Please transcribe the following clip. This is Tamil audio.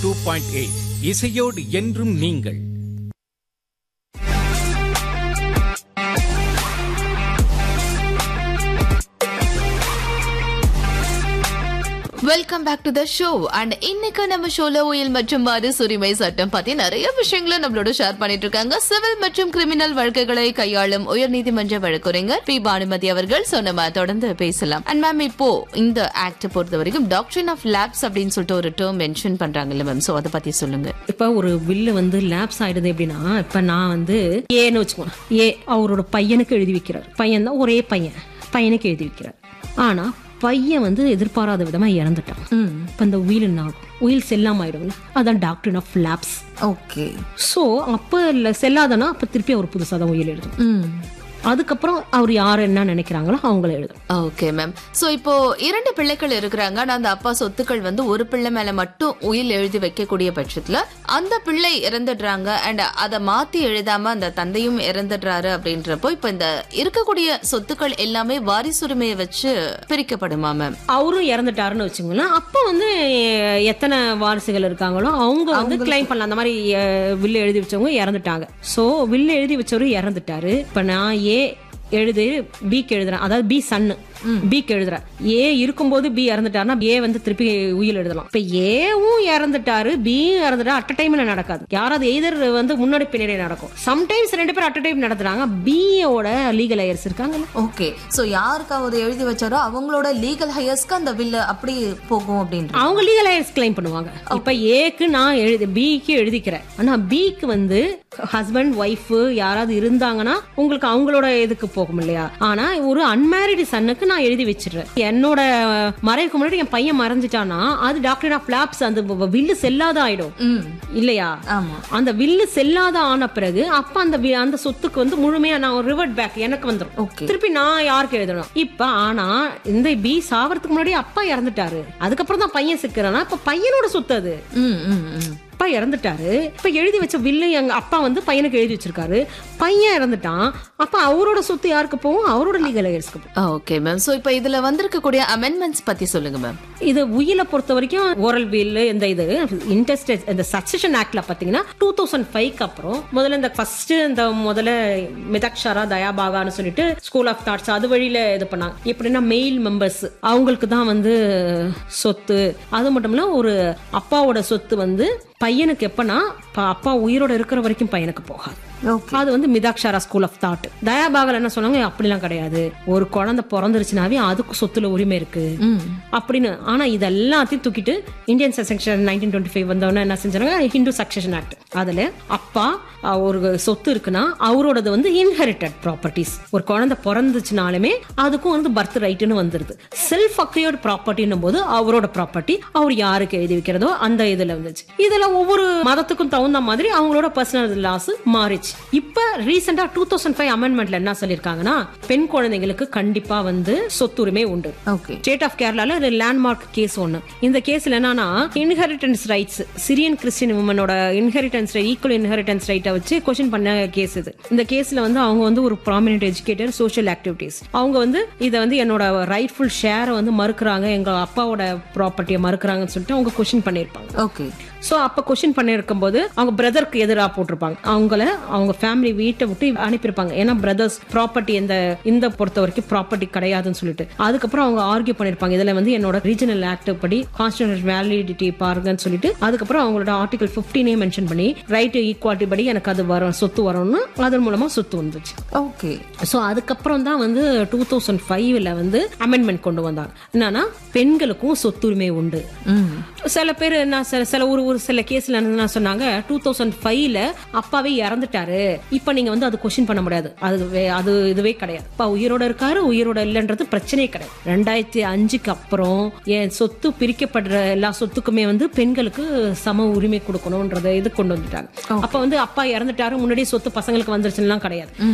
டூ பாயிண்ட் எயிட் இசையோடு என்றும் நீங்கள் welcome back to the show and இன்னைக்கு நம்ம ஷோல உயில் மற்றும் மறுசுரிமை சட்டம் பத்தி நிறைய விஷயங்களை நம்மளோட ஷேர் பண்ணிட்டு இருக்காங்க சிவில் மற்றும் கிரிமினல் வழக்குகளை கையாளும் உயர்நீதிமன்ற வழக்குரைஞர் பி பானுமதி அவர்கள் ஸோ நம்ம தொடர்ந்து பேசலாம் அண்ட் மேம் இப்போ இந்த ஆக்ட் பொறுத்த வரைக்கும் டாக்டரின் ஆஃப் லேப்ஸ் அப்படின்னு சொல்லிட்டு ஒரு டேர்ம் மென்ஷன் பண்றாங்கல்ல மேம் ஸோ அதை பத்தி சொல்லுங்க இப்ப ஒரு வில்லு வந்து லேப்ஸ் ஆயிடுது எப்படின்னா இப்ப நான் வந்து ஏன்னு வச்சுக்கோங்க ஏ அவரோட பையனுக்கு எழுதி வைக்கிறார் பையன் தான் ஒரே பையன் பையனுக்கு எழுதி வைக்கிறார் ஆனா பையன் வந்து எதிர்பாராத விதமா இறந்துட்டான் இப்ப இந்த உயில் என்ன ஆகும் உயில் செல்லாம ஆயிடும்ல அதான் doctor of lapse okay so அப்ப இல்ல செல்லாதனா அப்ப திருப்பி அவர் புதுசா தான் உயில் எழுதும் அதுக்கப்புறம் அவர் யார் என்ன நினைக்கிறாங்களோ அவங்கள எழுதும் ஓகே மேம் சோ இப்போ இரண்டு பிள்ளைகள் இருக்கிறாங்க ஆனா அந்த அப்பா சொத்துக்கள் வந்து ஒரு பிள்ளை மேல மட்டும் உயில் எழுதி வைக்கக்கூடிய பட்சத்துல அந்த பிள்ளை இறந்துடுறாங்க அண்ட் அதை மாத்தி எழுதாம அந்த தந்தையும் இறந்துடுறாரு அப்படின்றப்போ இப்ப இந்த இருக்கக்கூடிய சொத்துக்கள் எல்லாமே வாரிசுரிமையை வச்சு பிரிக்கப்படுமா மேம் அவரும் இறந்துட்டாருன்னு வச்சுங்களேன் அப்ப வந்து எ- எத்தனை வாரிசுகள் இருக்காங்களோ அவங்க வந்து கிளைம் பண்ணலாம் அந்த மாதிரி எ, வில்லு எழுதி வச்சவங்க இறந்துட்டாங்க சோ வில்லு எழுதி வச்சவரு இறந்துட்டாரு இப்ப நான் ஏ எழுது பிக்கு எழுதுறேன் அதாவது பி சன்னு பிக்கு எழுதுறேன் ஏ இருக்கும்போது பி இறந்துட்டாருன்னா ஏ வந்து திருப்பி உயில் எழுதலாம் இப்ப ஏவும் இறந்துட்டாரு பியும் இறந்துட்டா அட் டைம்ல நடக்காது யாராவது எய்தர் வந்து முன்னாடி பின்னாடி நடக்கும் சம்டைம்ஸ் ரெண்டு பேரும் அட் டைம் நடத்துறாங்க பியோட லீகல் ஐயர்ஸ் இருக்காங்கல்ல ஓகே சோ யாருக்காவது எழுதி வச்சாரோ அவங்களோட லீகல் ஹையர்ஸ்க்கு அந்த பில்லு அப்படி போகும் அப்படின்ற அவங்க லீகல் ஐயர்ஸ் கிளைம் பண்ணுவாங்க இப்ப ஏக்கு நான் எழுதி பிக்கு எழுதிக்கிறேன் ஆனா பிக்கு வந்து ஹஸ்பண்ட் ஒய்ஃப் யாராவது இருந்தாங்கன்னா உங்களுக்கு அவங்களோட இதுக்கு போகும் இல்லையா ஆனா ஒரு அன்மேரிடு சன்னுக்கு நான் எழுதி வச்சிடுறேன் என்னோட மறைவுக்கு முன்னாடி என் பையன் மறைஞ்சிட்டானா அது டாக்டர் ஆஃப் லேப்ஸ் அந்த வில்லு செல்லாத ஆயிடும் ம் இல்லையா ஆமா அந்த வில்லு செல்லாத ஆன பிறகு அப்ப அந்த வி- அந்த சொத்துக்கு வந்து முழுமையா நான் ரிவர்ட் பேக் எனக்கு வந்துடும் ஓகே திருப்பி நான் யாருக்கு எழுதணும் இப்ப ஆனா இந்த பி சாவறதுக்கு முன்னாடி அப்பா இறந்துட்டாரு அதுக்கப்புறம் தான் பையன் சிக்கிறானா இப்ப பையனோட சொத்து அது ம் ம் ம் அப்பா இறந்துட்டாரு இப்ப எழுதி வச்ச வில்லு எங்க அப்பா வந்து பையனுக்கு எழுதி வச்சிருக்காரு பையன் இறந்துட்டான் அப்ப அவரோட சொத்து யாருக்கு போகும் அவரோட லீகல் ஐயர்ஸ்க்கு போகும் ஓகே மேம் சோ இப்போ இதுல வந்திருக்கக்கூடிய அமெண்ட்மெண்ட்ஸ் பத்தி சொல்லுங்க மேம் இது உயில பொறுத்த வரைக்கும் ஓரல் வீல் இந்த இது இன்டெஸ்டட் இந்த சக்சஷன் ஆக்ட்ல பாத்தீங்கன்னா டூ தௌசண்ட் ஃபைவ்க்கு அப்புறம் முதல்ல இந்த ஃபர்ஸ்ட் இந்த முதல்ல மிதக்ஷரா தயாபாகான்னு சொல்லிட்டு ஸ்கூல் ஆஃப் தாட்ஸ் அது வழியில இது பண்ணாங்க எப்படின்னா மெயில் மெம்பர்ஸ் அவங்களுக்கு தான் வந்து சொத்து அது மட்டும் இல்ல ஒரு அப்பாவோட சொத்து வந்து பையனுக்கு எப்பனா ப- அப்பா உயிரோட இருக்கிற வரைக்கும் பையனுக்கு போகாது ஓகே அது வந்து மிதாக்ஷாரா ஸ்கூல் ஆஃப் தாட் தயாபாகல் என்ன சொன்னாங்க அப்படிலாம் கிடையாது ஒரு குழந்தை பிறந்துருச்சுனாவே அதுக்கு சொத்துல உரிமை இருக்கு அப்படின்னு ஆனா இது எல்லாத்தையும் தூக்கிட்டு Indian section nineteen twenty five வந்தவொடனே என்ன செஞ்சாங்க ஹிந்து சக்சஷன் ஆக்ட் அதுல அப்பா அஹ், ஒரு சொத்து இருக்குன்னா அவரோடது வந்து இன்ஹெரிட்டட் ப்ராப்பர்ட்டிஸ் ஒரு குழந்தை பிறந்துச்சுனாலுமே அதுக்கும் வந்து பர்த் ரைட்னு வந்துருது செல்ஃப் அக்யூர்ட் ப்ராப்பர்ட்டின்னும் போது அவரோட ப்ராப்பர்ட்டி அவர் யாருக்கு எழுதி வைக்கிறதோ அந்த இதுல வந்துச்சு இதுல ஒவ்வொரு மதத்துக்கும் தகுந்த மாதிரி அவங்களோட பர்சனல் லாஸ் மாறிச்சு இப்ப ரீசெண்டா டூ தௌசண்ட் ஃபைவ் அமெண்ட்மெண்ட்ல என்ன சொல்லிருக்காங்கன்னா பெண் குழந்தைங்களுக்கு கண்டிப்பா வந்து சொத்துரிமை உண்டு ஓகே ஸ்டேட் ஆஃப் கேரளால ஒரு லேண்ட்மார்க் கேஸ் ஒன்னு இந்த கேஸ்ல என்னன்னா இன்ஹெரிட்டன்ஸ் ரைட்ஸ் சிரியன் கிறிஸ்டின் உமனோட இன்ஹெரிட்டன்ஸ் ஈக்குவல் இன்ஹெரிட்டன்ஸ் ரைட்டை வச்சு கொஸ்டின் பண்ண கேஸ் இது இந்த கேஸ்ல வந்து அவங்க வந்து ஒரு ப்ராமினென்ட் எஜுகேட்டர் சோஷியல் ஆக்டிவிட்டிஸ் அவங்க வந்து இதை வந்து என்னோட ரைட்ஃபுல் ஷேரை வந்து மறுக்கிறாங்க எங்க அப்பாவோட ப்ராப்பர்ட்டியை மறுக்கிறாங்கன்னு சொல்லிட்டு அவங்க கொஸ்டின் பண்ணியிருப்பாங்க ஓகே சோ அப்ப கொஸ்டின் பண்ணிருக்கும் போது அவங்க பிரதருக்கு எதிராக போட்டிருப்பாங்க அவங்கள அவங்க ஃபேமிலி வீட்டை விட்டு அனுப்பியிருப்பாங்க ஏன்னா பிரதர்ஸ் ப்ராப்பர்ட்டி இந்த இந்த பொறுத்த வரைக்கும் ப்ராப்பர்ட்டி கிடையாதுன்னு சொல்லிட்டு அதுக்கப்புறம் அவங்க ஆர்கியூ பண்ணிருப்பாங்க இதுல வந்து என்னோட ரீஜனல் ஆக்ட் படி கான்ஸ்டியூஷன் வேலிடிட்டி பாருங்கன்னு சொல்லிட்டு அதுக்கப்புறம் அவங்களோட ஆர்டிகல் பிப்டீனே மென்ஷன் பண்ணி ரைட் ஈக்குவாலிட்டி படி எனக்கு அது வரும் சொத்து வரும்னு அதன் மூலமா சொத்து வந்துச்சு ஓகே ஸோ அதுக்கப்புறம் தான் வந்து டூ தௌசண்ட் ஃபைவ்ல வந்து அமெண்ட்மெண்ட் கொண்டு வந்தாங்க என்னன்னா பெண்களுக்கும் சொத்துரிமை உண்டு ம் சில பேர் என்ன சில சில ஒரு ஒரு சில கேஸ்ல என்ன சொன்னாங்க டூ தௌசண்ட் ஃபைவ்ல அப்பாவே இறந்துட்டாரு இப்ப நீங்க வந்து அது கொஸ்டின் பண்ண முடியாது அது வே- அது இதுவே கிடையாது அப்பா உயிரோட இருக்காரு உயிரோட இல்லைன்றது பிரச்சனையே கிடையாது ரெண்டாயிரத்தி அஞ்சுக்கு அப்புறம் என் சொத்து பிரிக்கப்படுற எல்லா சொத்துக்குமே வந்து பெண்களுக்கு சம உரிமை கொடுக்கணும்ன்றத இது கொண்டு வந்துட்டாங்க அப்ப வந்து அப்பா இறந்துட்டாரு முன்னாடியே சொத்து பசங்களுக்கு வந்துருச்சுலாம் கிடையாது